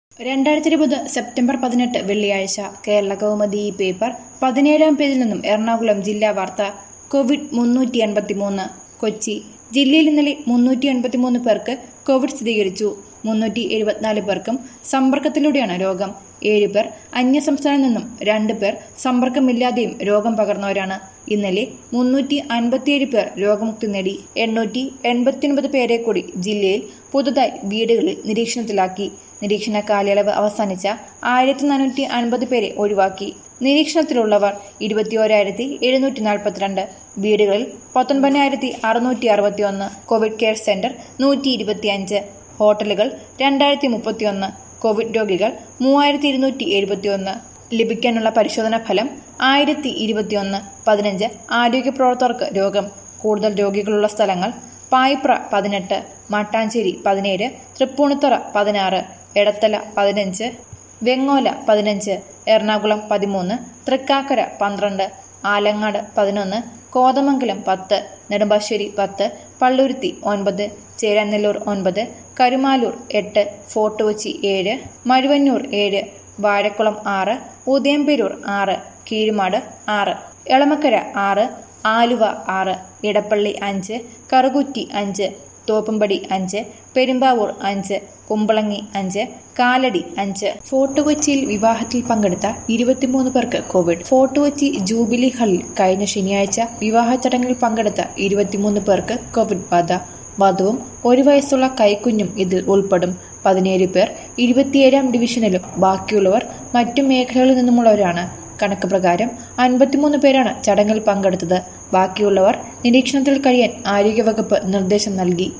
രണ്ടായിരത്തി ഇരുപത് സെപ്റ്റംബർ പതിനെട്ട് വെള്ളിയാഴ്ച കേരള കൗമുദി പേപ്പർ പതിനേഴാം പേജിൽ നിന്നും എറണാകുളം ജില്ലാ വാർത്ത കോവിഡ് മുന്നൂറ്റി എൺപത്തിമൂന്ന് കൊച്ചി ജില്ലയിൽ ഇന്നലെ മുന്നൂറ്റി എൺപത്തിമൂന്ന് പേർക്ക് കോവിഡ് സ്ഥിരീകരിച്ചു മുന്നൂറ്റി എഴുപത്തിനാല് പേർക്കും സമ്പർക്കത്തിലൂടെയാണ് രോഗം ഏഴ് പേർ അന്യസംസ്ഥാനത്ത് നിന്നും രണ്ട് പേർ സമ്പർക്കമില്ലാതെയും രോഗം പകർന്നവരാണ് ഇന്നലെ മുന്നൂറ്റി അൻപത്തിയേഴ് പേർ രോഗമുക്തി നേടി എണ്ണൂറ്റി എൺപത്തിയൊൻപത് പേരെ കൂടി ജില്ലയിൽ പുതുതായി വീടുകളിൽ നിരീക്ഷണത്തിലാക്കി നിരീക്ഷണ കാലയളവ് അവസാനിച്ച ആയിരത്തി നാനൂറ്റി അൻപത് പേരെ ഒഴിവാക്കി നിരീക്ഷണത്തിലുള്ളവർ ഇരുപത്തിയോരായിരത്തി എഴുന്നൂറ്റി നാൽപ്പത്തിരണ്ട് വീടുകളിൽ പത്തൊൻപതിനായിരത്തി അറുന്നൂറ്റി അറുപത്തി ഒന്ന് കോവിഡ് കെയർ സെന്റർ നൂറ്റി ഇരുപത്തിയഞ്ച് ഹോട്ടലുകൾ രണ്ടായിരത്തി മുപ്പത്തിയൊന്ന് കോവിഡ് രോഗികൾ മൂവായിരത്തി ഇരുന്നൂറ്റി എഴുപത്തിയൊന്ന് ലഭിക്കാനുള്ള പരിശോധനാ ഫലം ആയിരത്തി ഇരുപത്തിയൊന്ന് പതിനഞ്ച് ആരോഗ്യ പ്രവർത്തകർക്ക് രോഗം കൂടുതൽ രോഗികളുള്ള സ്ഥലങ്ങൾ പായിപ്ര പതിനെട്ട് മട്ടാഞ്ചേരി പതിനേഴ് തൃപ്പൂണിത്തുറ പതിനാറ് എടത്തല പതിനഞ്ച് വെങ്ങോല പതിനഞ്ച് എറണാകുളം പതിമൂന്ന് തൃക്കാക്കര പന്ത്രണ്ട് ആലങ്ങാട് പതിനൊന്ന് കോതമംഗലം പത്ത് നെടുമ്പാശ്ശേരി പത്ത് പള്ളുരുത്തി ഒൻപത് ചേരാനെല്ലൂർ ഒൻപത് കരുമാലൂർ എട്ട് ഫോർട്ട് കൊച്ചി ഏഴ് മഴുവന്നൂർ ഏഴ് വാഴക്കുളം ആറ് ഉദയംപേരൂർ ആറ് കീഴുമാട് ആറ് എളമക്കര ആറ് ആലുവ ആറ് ഇടപ്പള്ളി അഞ്ച് കറുകുറ്റി അഞ്ച് തോപ്പുംപടി അഞ്ച് പെരുമ്പാവൂർ അഞ്ച് കുമ്പളങ്ങി അഞ്ച് കാലടി അഞ്ച് ഫോർട്ട് കൊച്ചിയിൽ വിവാഹത്തിൽ പങ്കെടുത്ത ഇരുപത്തിമൂന്ന് പേർക്ക് കോവിഡ് ഫോർട്ട് കൊച്ചി ജൂബിലി ഹാളിൽ കഴിഞ്ഞ ശനിയാഴ്ച വിവാഹ ചടങ്ങിൽ പങ്കെടുത്ത ഇരുപത്തിമൂന്ന് പേർക്ക് കോവിഡ് ബാധ വധുവും ഒരു വയസ്സുള്ള കൈക്കുഞ്ഞും ഇതിൽ ഉൾപ്പെടും പതിനേഴ് പേർ ഇരുപത്തിയേഴാം ഡിവിഷനിലും ബാക്കിയുള്ളവർ മറ്റു മേഖലകളിൽ നിന്നുമുള്ളവരാണ് കണക്ക് പ്രകാരം അൻപത്തിമൂന്ന് പേരാണ് ചടങ്ങിൽ പങ്കെടുത്തത് ബാക്കിയുള്ളവർ നിരീക്ഷണത്തിൽ കഴിയാൻ ആരോഗ്യവകുപ്പ് നിർദ്ദേശം നൽകി